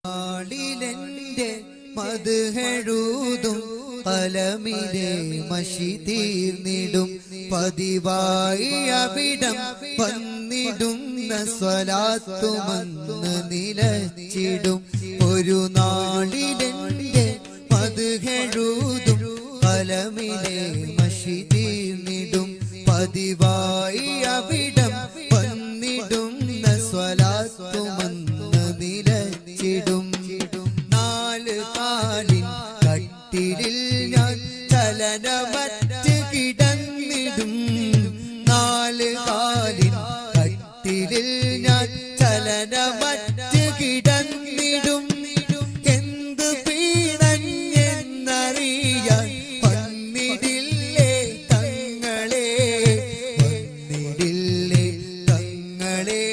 നാളിലെന്റെ മധുഹെഴുതും കലമിലെ മഷി തീർന്നിടും പതിവായി അവിടം വന്നിടുന്ന സ്വലാത്തുമന്ന് നിലച്ചിടും ഒരു നാളിലെന്റെ മധുഹെഴുതും കലമിലെ മഷി തീർന്നിടും പതിവായി അവിടം വന്നിടുന്ന സ്വലാത്തുമന്ന് നിലച്ചിടും നാല് കാലിൻ കട്ടിലിൽ ഞാൻ ചലനമറ്റ് കിടന്നിടും നാല് കാലിൻ കട്ടിലിൽ ഞാൻ ചലനമറ്റ് കിടന്നിടും എന്ത് പീണഞ്ഞെന്നറിയാൻ വന്നിടില്ലേ തങ്ങളെ വന്നിടില്ലേ തങ്ങളെ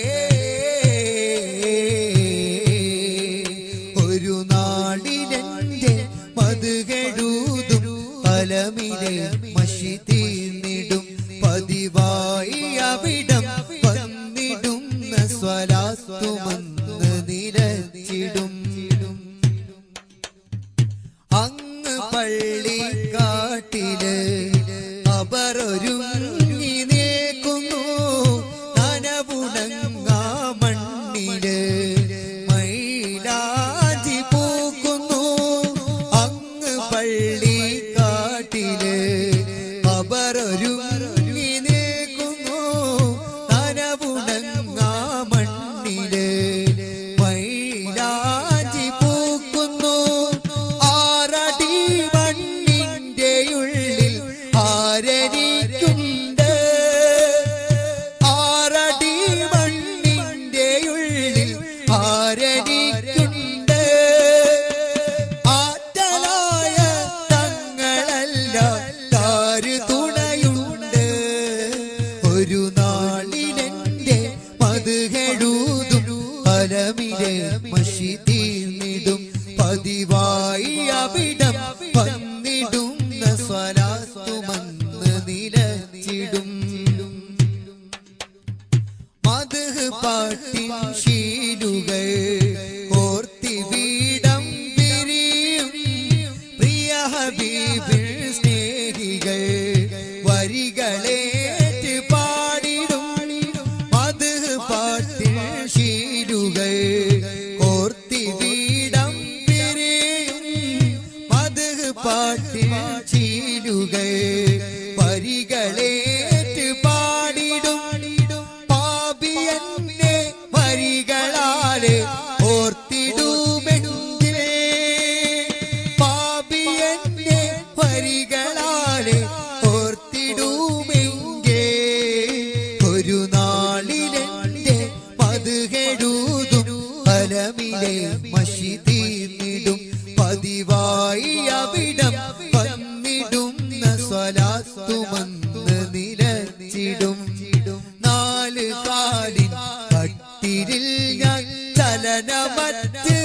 ഒരു നാടിലെന്റെ മധുകെഴുതും കലമിലെ മഷി തീർന്നിടും പതിവായി അവിടം വന്നിടുന്ന സ്വലാത്തുമന്ന് നിലച്ചിടും അങ്ങ് പള്ളിക്കാട്ടില് അവരൊരുങ്ങി നിൽക്കുന്നു നനവുണങ്ങാ മണ്ണില് മൈലാഞ്ചി പൂക്കുന്നു അങ്ങ് പള്ളിക്കാട്ടില് അവരൊരുങ്ങി നിൽക്കുന്നു നനവുണങ്ങാ മണ്ണില് മൈലാഞ്ചി പൂക്കുന്നു ആറടി മണ്ണിന്റെ ഉള്ളിൽ ആരരിക്കുണ്ട് ആറടി മണ്ണിന്റെ ഉള്ളിൽ ആരരിക്കുണ്ട് ആറ്റലായ തങ്ങളല്ല താര് തുണയുണ്ട് ഒരു നാളിലെന്റെ മധുകെഴുതും അലമിലെ മഷി തീർന്നിടും പതിവായി അവിടം വന്നിടുന്ന സ്വലാത്തുമന്ന് നിലച്ചിടും മധു പാട്ടിൻ ശീലുകൾ ഓർത്തി വീടം പിരിയും പ്രിയ ഹബീബിൽ സ്നേഹികൾ വരികളേറ്റ് പാടിടും മധു പാട്ടിൻ ശീലുകൾ ഓർത്തി വീടം പിരിയും മധു പാട്ടിൻ ശീലുകൾ വരികളേറ്റ് പാടിടും പാപിയന്നെ വരികളാലെ ഓർത്തിടുമെങ്കിൽ പാപിയന്നെ വരികളാലെ ഓർത്തിടുമെങ്കിൽ ഒരു നാളിലെന്റെ മധുകെഴുതും ഫലമിലെ മഷി തീർന്നിടും പതിവായി അവിടം വന്നിടുന്ന സ്വലാത്തുമന്ന് നിലച്ചിടും നാല് കാലിൻ കട്ടിലിൽ ഞാൻ ചലനമറ്റ്